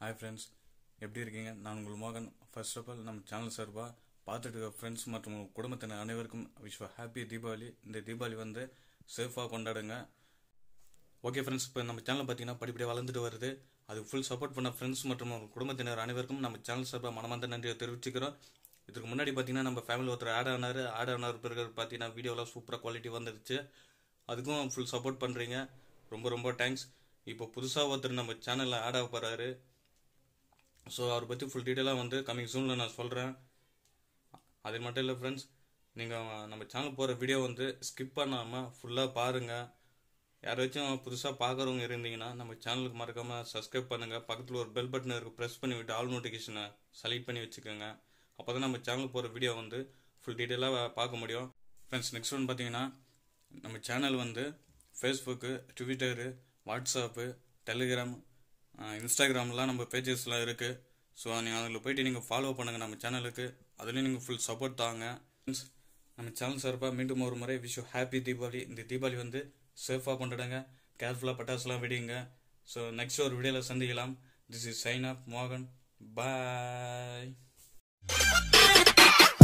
hi friends எப்படி இருக்கீங்க நான் உங்கள் மோகன் ஃபர்ஸ்ட் ஆஃப் ஆல் நம்ம சேனல் சார்பாக பார்த்துட்டு இருக்க ஃப்ரெண்ட்ஸ் மற்றும் உங்கள் குடும்பத்தினர் அனைவருக்கும் விஷ் ஹாப்பி தீபாவளி இந்த தீபாவளி வந்து சேஃபாக கொண்டாடுங்க ஓகே ஃப்ரெண்ட்ஸ் இப்போ நம்ம சேனல் பார்த்தீங்கன்னா படிப்படியாக வளர்ந்துட்டு வருது அதுக்கு ஃபுல் சப்போர்ட் பண்ண ஃப்ரெண்ட்ஸ் மற்றும் உங்கள் குடும்பத்தினர் அனைவருக்கும் நம்ம சேனல் சார்பாக மனமார்ந்த நன்றியை தெரிவிச்சுக்கிறோம் இதுக்கு முன்னாடி பார்த்தீங்கன்னா நம்ம ஃபேமிலி ஒருத்தர் ஆட் ஆனார் ஆட் ஆனார் பிறகு பார்த்தீங்கன்னா வீடியோலாம் சூப்பராக குவாலிட்டி வந்துருச்சு அதுக்கும் ஃபுல் சப்போர்ட் பண்ணுறீங்க ரொம்ப ரொம்ப தேங்க்ஸ் இப்போ புதுசாக ஒருத்தர் நம்ம சேனலில் ஆட் ஆக போகிறாரு ஸோ அவரை பற்றி ஃபுல் டீட்டெயிலாக வந்து கம்மிங் சூனில் நான் சொல்கிறேன் அது மட்டும் இல்லை ஃப்ரெண்ட்ஸ் நீங்கள் நம்ம சேனல் போகிற வீடியோ வந்து ஸ்கிப் பண்ணாமல் ஃபுல்லாக பாருங்கள் யாராச்சும் புதுசாக பார்க்குறவங்க இருந்தீங்கன்னா நம்ம சேனலுக்கு மறக்காமல் சப்ஸ்கிரைப் பண்ணுங்கள் பக்கத்தில் ஒரு பெல் பட்டன் இருக்குது ப்ரெஸ் பண்ணி விட்டு ஆல் நோட்டிஃபிகேஷனை செலக்ட் பண்ணி வச்சுக்கோங்க அப்போ தான் நம்ம சேனல் போகிற வீடியோ வந்து ஃபுல் டீட்டெயிலாக பார்க்க முடியும் ஃப்ரெண்ட்ஸ் நெக்ஸ்ட் ஒன் பார்த்தீங்கன்னா நம்ம சேனல் வந்து ஃபேஸ்புக்கு ட்விட்டரு வாட்ஸ்அப்பு டெலிகிராம் இன்ஸ்டாகிராம்லாம் நம்ம பேஜஸ்லாம் இருக்குது ஸோ நீங்கள் அதில் போயிட்டு நீங்கள் ஃபாலோ பண்ணுங்கள் நம்ம சேனலுக்கு அதுலேயும் நீங்கள் ஃபுல் சப்போர்ட் தாங்க Friends, நம்ம சேனல் சார்பாக மீண்டும் ஒரு முறை விஷ் ஹாப்பி தீபாவளி இந்த தீபாவளி வந்து சேஃபாக கொண்டாடுங்க கேர்ஃபுல்லாக பட்டாசுலாம் வெடிங்க ஸோ நெக்ஸ்ட் ஒரு வீடியோவில் சந்திக்கலாம் திஸ் இஸ் சைன் ஆப் மோகன் பாய்